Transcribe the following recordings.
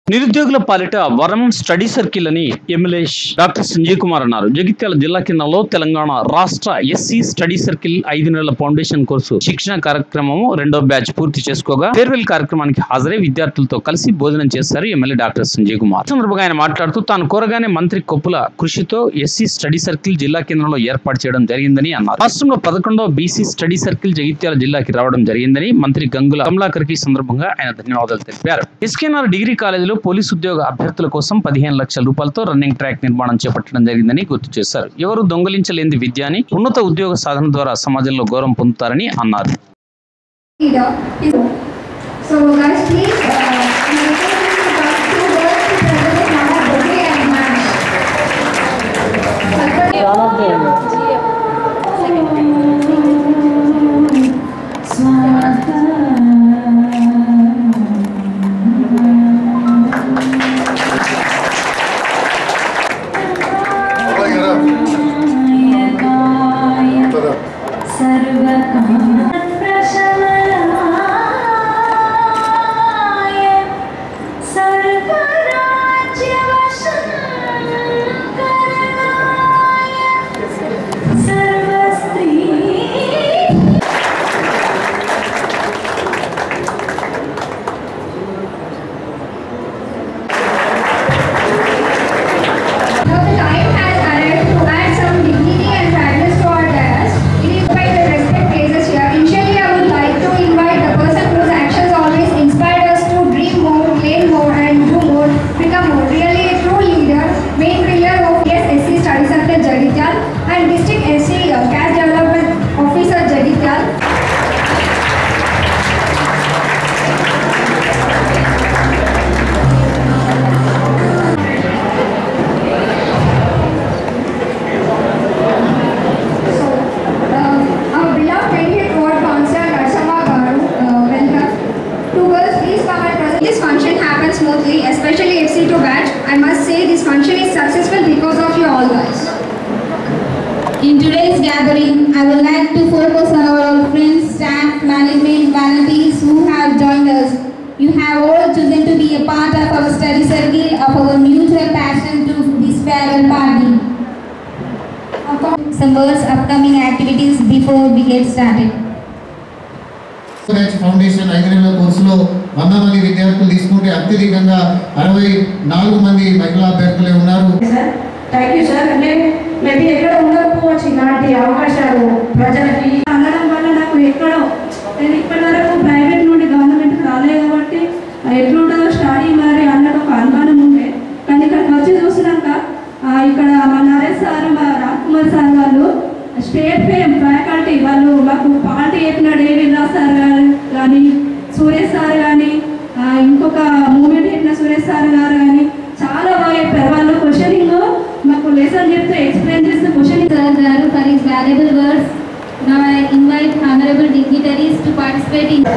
నిరుద్యోగుల పాలిట వరం స్టడీ సర్కిల్ అని ఎమ్మెల్యే డాక్టర్ సంజయ్ కుమార్ అన్నారు జగిత్యాల జిల్లా కేంద్రంలో తెలంగాణ రాష్ట్ర ఎస్సీ స్టడీ సర్కిల్ ఐదు నెలల ఫౌండేషన్ కోర్సు శిక్షణ కార్యక్రమం రెండో బ్యాచ్ పూర్తి చేసుకోగా ఫేర్వెల్ కార్యక్రమానికి హాజరై విద్యార్థులతో కలిసి భోజనం చేశారు ఎమ్మెల్యే డాక్టర్ సంజయ్ కుమార్ ఈ సందర్భంగా ఆయన మాట్లాడుతూ తాను కోరగానే మంత్రి కొప్పుల కృషితో ఎస్సీ స్టడీ సర్కిల్ జిల్లా కేంద్రంలో ఏర్పాటు చేయడం జరిగిందని అన్నారు రాష్ట్రంలో పదకొండవ బీసీ స్టడీ సర్కిల్ జగిత్యాల జిల్లాకి రావడం జరిగిందని మంత్రి గంగుల కమలాకర్ కి సందర్భంగా ఆయన ధన్యవాదాలు తెలిపారు ఎస్కేఆర్ డిగ్రీ కాలేజీలో పోలీసు ఉద్యోగ అభ్యర్థుల కోసం పదిహేను లక్షల రూపాయలతో రన్నింగ్ ట్రాక్ నిర్మాణం చేపట్టడం జరిగిందని గుర్తు చేశారు ఎవరు దొంగలించలేని విద్య అని ఉన్నత ఉద్యోగ సాధన ద్వారా సమాజంలో గౌరవం పొందుతారని అన్నారు leader is so guys please uh, my request is about two words to President Mama Bhagwe and Manch. అబ్బాయి గారా పద. Now the time has arrived to add some dignity and fairness to our dais. It is by the respect places here. Initially, I would like to invite the person whose actions always inspired us to dream more, learn more, and do more, become more. Really a true leader, main pillar of SSC Study Center Jadityal and District SC uh, Cash Development Officer Jadityal. Uh, our beloved 28th Ward Councillor Narsama Garu, uh, welcome. Two girls, please come and present. This function happens smoothly, especially FC2 batch. I must say this function is successful because of you all guys. In today's gathering, I would like to focus on our old friends, staff, management, volunteers who have joined us. You have all chosen to be a part of our study circle of our mutual passion to this farewell party. Some words upcoming activities before we get started. Batch foundation ఐదు నెలల కోర్సులో వంద మంది విద్యార్థులు తీసుకుంటే అత్యధికంగా అరవై నాలుగు మంది మహిళా అభ్యర్థులే ఉన్నారు సార్ థ్యాంక్ యూ సార్ అంటే మేబీ ఎక్కడ ఉండకపోవచ్చు ఇలాంటి అవకాశాలు ప్రజలకి అందడం వల్ల నాకు ఎక్కడో నేను ఇప్పటి వరకు ప్రైవేట్ నుండి గవర్నమెంట్ రాలేదు కాబట్టి ఎట్లుంటుందో స్టడీ మరి అన్నది ఒక అనుమానం ఉండే కానీ ఇక్కడికి వచ్చి చూసినాక ఆ, ఇక్కడ మా నరేష్ సార్ మా రాజ్కుమార్ సార్ వాళ్ళు స్టేట్ ఫేమ్ ఫ్యాకల్టీ వాళ్ళు మాకు పార్టీ చెప్పిన డేవిడ్ రాజ్ సార్ గారు కానీ సురేష్ సార్ కానీ ఆ, ఇంకొక మూమెంట్ చెప్పిన సురేష్ సార్ గారు కానీ చాలా బాగా చెప్పారు వాళ్ళు క్వశ్చనింగ్ మాకు లెసన్ చెప్తే ఎక్స్ప్లెయిన్ చేస్తే questioning Sir Garu for his valuable words. Now I invite honorable dignitaries to participate in.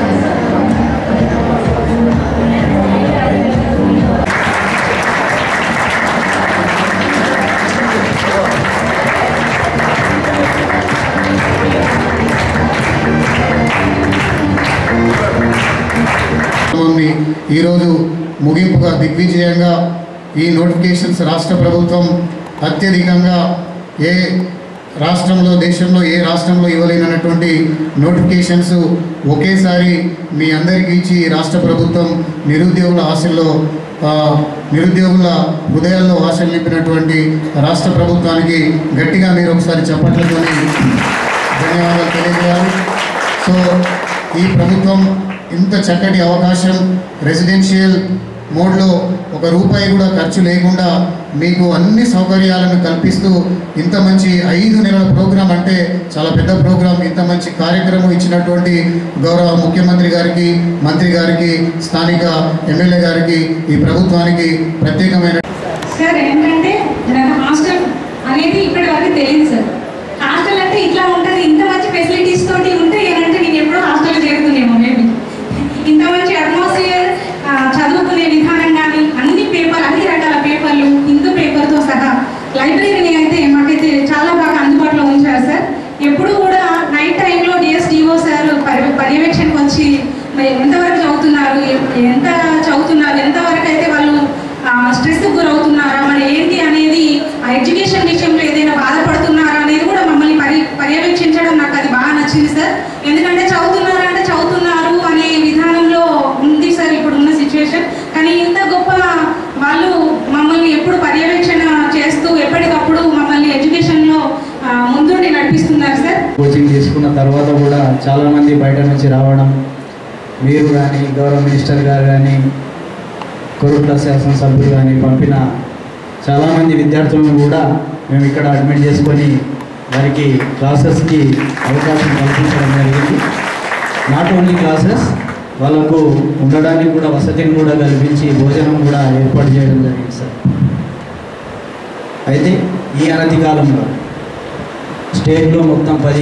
కార్యక్రమాన్ని ఈరోజు ముగింపుగా దిగ్విజయంగా ఈ నోటిఫికేషన్స్ రాష్ట్ర ప్రభుత్వం అత్యధికంగా ఏ రాష్ట్రంలో దేశంలో ఏ రాష్ట్రంలో ఇవ్వలేనటువంటి నోటిఫికేషన్స్ ఒకేసారి మీ అందరికీ ఇచ్చి ఈ రాష్ట్ర ప్రభుత్వం నిరుద్యోగుల ఆశల్లో ఆ, నిరుద్యోగుల హృదయాల్లో ఆశలు నింపినటువంటి రాష్ట్ర ప్రభుత్వానికి గట్టిగా మీరు ఒకసారి చప్పట్లతోని ధన్యవాదాలు తెలియజేయాలి సో ఈ ప్రభుత్వం ఇంత చక్కటి అవకాశం రెసిడెన్షియల్ మోడ్లో ఒక రూపాయి కూడా ఖర్చు లేకుండా మీకు అన్ని సౌకర్యాలను కల్పిస్తూ ఇంత మంచి ఐదు నెలల ప్రోగ్రాం అంటే చాలా పెద్ద ప్రోగ్రాం ఇంత మంచి కార్యక్రమం ఇచ్చినటువంటి గౌరవ ముఖ్యమంత్రి గారికి మంత్రి గారికి స్థానిక ఎమ్మెల్యే గారికి ఈ ప్రభుత్వానికి ప్రత్యేకమైన సార్ ఏంటంటే నాకు హాస్టల్ అనేది ఇప్పటి వరకు తెలియదు సార్ హాస్టల్ అంటే ఇట్లా ఉంటుంది ఇంత మంచి ఫెసిలిటీస్ తోటి ఉంటే ఏంటంటే నేను ఎప్పుడో హాస్టల్ చేరుకునేమో మేబీ ఇంత మంచి అట్మాస్ఫియర్ చదువుకునే విధానం కానీ అన్ని పేపర్ అన్ని రకాల పేపర్లు హిందూ పేపర్తో సహా లైబ్రరీని అయితే మాకైతే చాలా బాగా అందుబాటులో ఉంచారు సార్ ఎప్పుడు కూడా నైట్ టైంలో డిఎస్డిఓ సార్ పర్య- పర్యవేక్షణకు వచ్చి మరి ఎంతవరకు చదువుతున్నారు ఎ- ఎంత చదువుతున్నారు ఎంతవరకు అయితే కానీ ఇంత గొప్ప వాళ్ళు మమ్మల్ని ఎప్పుడు పర్యవేక్షణ చేస్తూ ఎప్పటికప్పుడు మమ్మల్ని ఎడ్యుకేషన్లో ఆ, ముందుండి నడిపిస్తున్నారు సార్ కోచింగ్ తీసుకున్న తర్వాత కూడా చాలామంది బయట నుంచి రావడం మీరు కానీ గౌరవ మినిస్టర్ గారు కానీ కొరుట్ల శాసనసభ్యులు కానీ పంపిన చాలామంది విద్యార్థులను కూడా మేము ఇక్కడ అడ్మిట్ చేసుకొని వారికి క్లాసెస్కి అవకాశం కల్పించడం జరిగింది నాట్ ఓన్లీ క్లాసెస్ వాళ్ళకు ఉండడానికి కూడా వసతిని కూడా కల్పించి భోజనం కూడా ఏర్పాటు చేయడం జరిగింది సార్ అయితే ఈ అనతి కాలంలో స్టేట్లో మొత్తం పది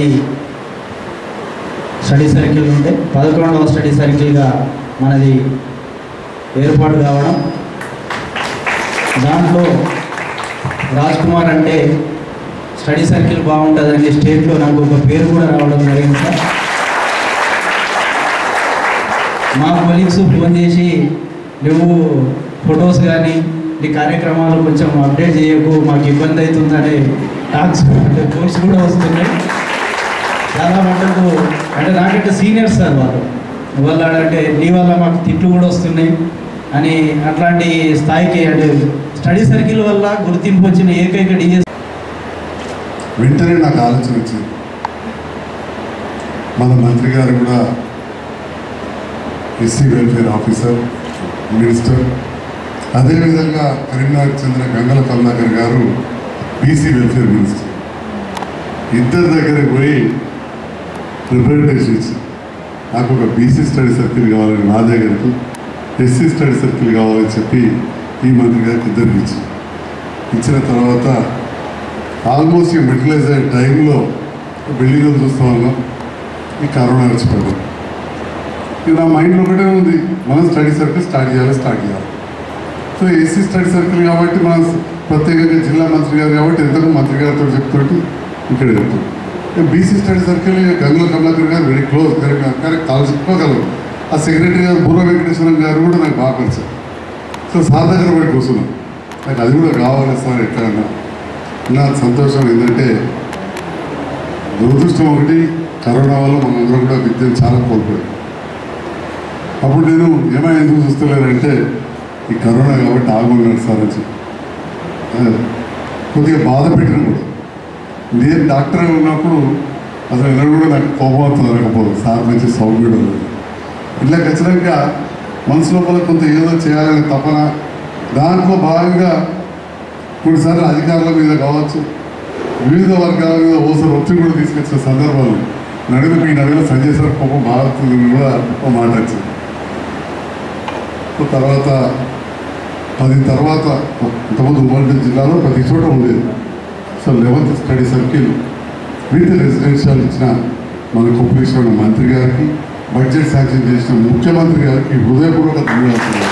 స్టడీ సర్కిల్ ఉంటే పదకొండవ స్టడీ సర్కిల్గా మనది ఏర్పాటు కావడం దాంట్లో రాజ్ కుమార్ అంటే స్టడీ సర్కిల్ బాగుంటుందని స్టేట్లో నాకు ఒక పేరు కూడా రావడం జరిగింది సార్ మా కొలీగ్స్ ఫోన్ చేసి నువ్వు ఫొటోస్ కానీ నీ కార్యక్రమాలు కొంచెం అప్డేట్ చేయకు మాకు ఇబ్బంది అవుతుందనే టాక్స్ అంటే ఫోన్స్ కూడా వస్తున్నాయి చాలా మటుకు అంటే నాకంటే సీనియర్స్ సార్ వాళ్ళు వాళ్ళ అంటే నీ వల్ల మాకు తిట్లు కూడా వస్తున్నాయి అని అట్లాంటి స్థాయికి అంటే స్టడీ సర్కిల్ వల్ల గుర్తింపు వచ్చిన ఏకైక డిఎస్ వెంటనే నాకు ఆలోచన వచ్చింది మన మంత్రి గారు కూడా ఎస్సీ వెల్ఫేర్ ఆఫీసర్ మినిస్టర్ అదేవిధంగా కరీంనగర్ చెందిన గంగల కమలాకర్ గారు బీసీ వెల్ఫేర్ మినిస్టర్ ఇద్దరి దగ్గరికి పోయి రిప్రజెంటేషన్ ఇచ్చి నాకు ఒక బీసీ స్టడీ సర్కిల్ కావాలని నా దగ్గరకు ఎస్సీ స్టడీ సర్కిల్ కావాలని చెప్పి ఈ మంత్రి గారికి ఇద్దరికి ఇచ్చి ఇచ్చిన తర్వాత ఆల్మోస్ట్ ఈ మెటలైజ్ అయ్యే టైంలో బిల్డింగ్లు చూస్తూ ఉన్నాం ఈ కరోనా వచ్చిపోయింది ఇది నా మైండ్లో ఒకటే ఉంది మనం స్టడీ సర్కిల్ స్టార్ట్ చేయాలి స్టార్ట్ చేయాలి సో ఏసీ స్టడీ సర్కిల్ కాబట్టి మన ప్రత్యేకంగా జిల్లా మంత్రి గారు కాబట్టి ఎంతకు మంత్రి గారితో చెప్తుంటే ఇక్కడ చెప్తాడు BC study circle Gangula Kamalakar garu very close correct correct కలుసుకోగలరు ఆ సెక్రటరీ గారు బూర వెంకటేశ్వరం గారు కూడా నాకు బాగా పరిచయం సో సార్ దగ్గర పోయి కూర్చున్నాం నాకు అది కూడా కావాలి సార్ ఎట్లా నా సంతోషం ఏంటంటే దురదృష్టం ఒకటి కరోనా వల్ల మనందరం కూడా విద్యను చాలా కోల్పోయాం అప్పుడు నేను ఏమైనా ఎందుకు చూస్తలేనంటే ఈ కరోనా కాబట్టి ఆగున్నాడు సార్ అని చెప్పి అదే, కొద్దిగా బాధ పెట్టిన కూడా నేను డాక్టర్ ఉన్నప్పుడు అసలు ఎవరు కూడా నాకు కోపం అవుతుంది అనకపోదు సార్ మంచి సౌకర్యం ఉంది ఇలా ఖచ్చితంగా మనసు లోపల కొంత ఏదో చేయాలనే తపన దాంట్లో భాగంగా కొన్నిసార్లు అధికారుల మీద కావచ్చు వివిధ వర్గాల మీద ఓసారి ఒత్తిడి కూడా తీసుకొచ్చిన సందర్భాలు నడుము ఈ నడుగులో సంజయ్ సార్ కోపం బాగుతుందని కూడా ఒక మాట వచ్చింది తర్వాత పది తర్వాత ఇంతకుముందు ఉమ్మడి జిల్లాలో ప్రతి చోట ఉండేది so eleventh study circle with residential ఇచ్చిన మన కొప్పేశ్వర మంత్రి గారికి బడ్జెట్ శాంక్షన్ చేసిన ముఖ్యమంత్రి గారికి హృదయపూర్వక ధన్యవాదాలు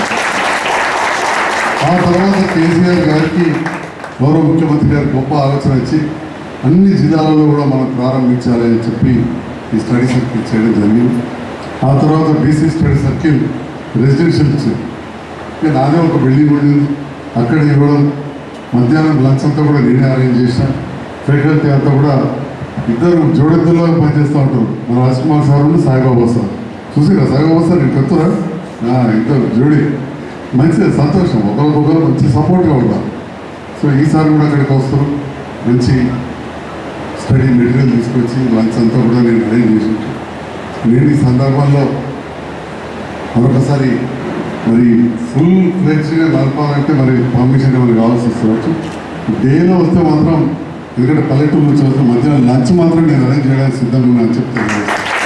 ఆ తర్వాత కేసీఆర్ గారికి గౌరవ ముఖ్యమంత్రి గారి గొప్ప ఆలోచన వచ్చి అన్ని జిల్లాలలో కూడా మనం ప్రారంభించాలి అని చెప్పి ఈ స్టడీ సర్కిల్ చేయడం జరిగింది ఆ తర్వాత బీసీ స్టడీ సర్కిల్ రెసిడెన్షియల్ ఇచ్చింది ఇక నాదే ఒక బిల్డింగ్ ఉండింది అక్కడ ఇవ్వడం మధ్యాహ్నం లంచ్ అంతా కూడా నేనే అరేంజ్ చేసిన ఫ్యాకల్టీ అంతా కూడా ఇద్దరు జోడెద్దుల్లో పనిచేస్తూ ఉంటారు మన రాజ్కుమార్ సార్ ఉంది సాయిబాబా సార్ చూసిరా సాయిబాబా సార్ నేను చెప్తురా ఇద్దరు జోడి మంచి సంతోషం ఒకరికొకరు మంచి సపోర్ట్గా ఉంటారు సో ఈసారి కూడా అక్కడికి వస్తారు మంచి స్టడీ మెటీరియల్ తీసుకొచ్చి లంచ్ అంతా కూడా నేను అరేంజ్ చేసి నేను ఈ సందర్భంలో మరొకసారి మరి ఫుల్ ఫ్లెక్స్గా నడపాలంటే మరి పర్మిషన్ ఏమైనా కావాల్సి వస్తుంది డేలో వస్తే మాత్రం ఎందుకంటే పల్లెటూరు నుంచి వస్తే మధ్యాహ్నం లంచ్ మాత్రం నేను అరేంజ్ చేయడానికి సిద్ధంగా ఉన్నాను చెప్తాను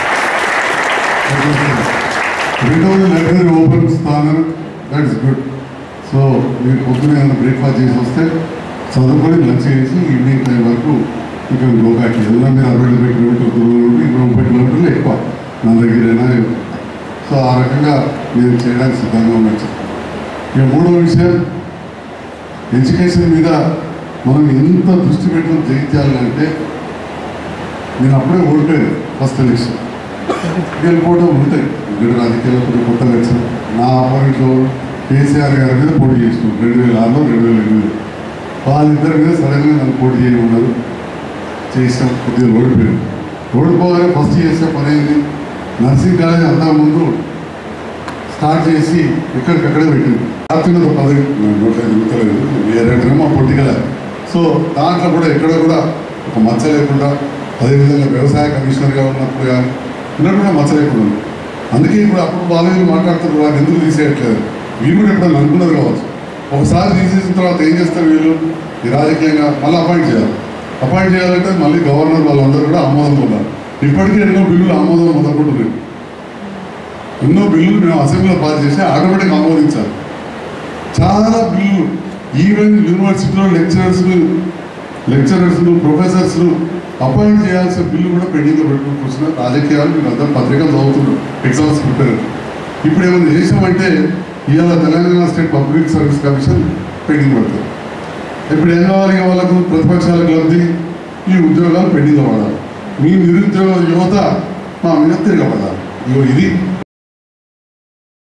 రెండవది లైబ్రరీ ఓపెన్ స్థానం దట్ ఇస్ గుడ్ సో మీరు పొద్దున ఏమైనా బ్రేక్ఫాస్ట్ చేసి వస్తే చదువుకొని లంచ్ చేసి ఈవినింగ్ టైం వరకు ఇక గో బ్యాక్ ఏదైనా మీరు అరవై డెబ్బై కిలోమీటర్ దూరం నుండి ఇప్పుడు ముప్పై కిలోమీటర్లు ఎక్కువ నా దగ్గరైనా సో ఆ రకంగా నేను చేయడానికి సిద్ధంగా ఉన్నాను ఇక మూడో విషయం ఎడ్యుకేషన్ మీద మనం ఎంత దృష్టి పెట్టడం జయించాలంటే నేను అప్పుడే ఓడిపోయాను ఫస్ట్ ఎలక్షన్ గెలిపోవడం ఉంటాయి ఇక్కడ రాజకీయాల్లో కొన్ని కొత్తగా వచ్చాను నా ఆపోజిట్లో కేసీఆర్ గారి మీద పోటీ చేసినాం రెండు వేల ఆరులో రెండు వేల ఎనిమిది వాళ్ళిద్దరి మీద సడన్గా నన్ను పోటీ చేయమన్నారు చేసాం కొద్దిగా ఓడిపోయాను ఓడిపోగానే ఫస్ట్ చేసే పని ఏంది నర్సింగ్ కాలేజ్ అంతకు ముందు స్టార్ట్ చేసి ఎక్కడికక్కడే పెట్టింది అత్యున్నత పదవి నోట్లేదు ఎన్నికలేదు ఏరేమో పొట్టికలే సో దాంట్లో కూడా ఎక్కడ కూడా ఒక మచ్చ లేకుండా అదేవిధంగా వ్యవసాయ కమిషనర్గా ఉన్నప్పుడు కానీ ఇక్కడ కూడా మచ్చ లేకుండా ఉంది. అందుకే ఇప్పుడు అప్పుడు వాళ్ళు మాట్లాడుతున్నారు వాళ్ళు ఎందుకు తీసేయట్లేదు వీళ్ళు కూడా ఎప్పుడైనా అనుకున్నారు కావచ్చు ఒకసారి తీసేసిన తర్వాత ఏం చేస్తారు వీళ్ళు ఈ రాజకీయంగా మళ్ళీ అపాయింట్ చేయాలి అపాయింట్ చేయాలంటే మళ్ళీ గవర్నర్ వాళ్ళందరూ కూడా ఆమోదం ఉన్నారు ఇప్పటికే ఎన్నో బిల్లులు ఆమోదం మొదలుకుంటున్నాయి ఎన్నో బిల్లులు మేము అసెంబ్లీలో పాస్ చేసి ఆటోమేటిక్ ఆమోదించాలి చాలా బిల్లులు ఈవెన్ యూనివర్సిటీలో లెక్చరర్స్ లెక్చరర్స్ ప్రొఫెసర్స్ అపాయింట్ చేయాల్సిన బిల్లు కూడా పెండింగ్లో పెట్టుకుని కూర్చున్న రాజకీయాలు మీరు అందరూ పత్రికలు చదువుతున్నారు ఎగ్జామ్స్ ప్రిపేర్ ఇప్పుడు ఏమైనా చేసామంటే ఇవాళ Telangana state public service commission pending పడుతుంది ఇప్పుడు ఏం కావాలి ఇక వాళ్ళకు ప్రతిపక్షాలకు లబ్ధి ఈ ఉద్యోగాలు పెండింగ్లో పడాలి మీ నిరుద్యోగ యువత మా మీద తిరగబడాలి ఇగో ఇది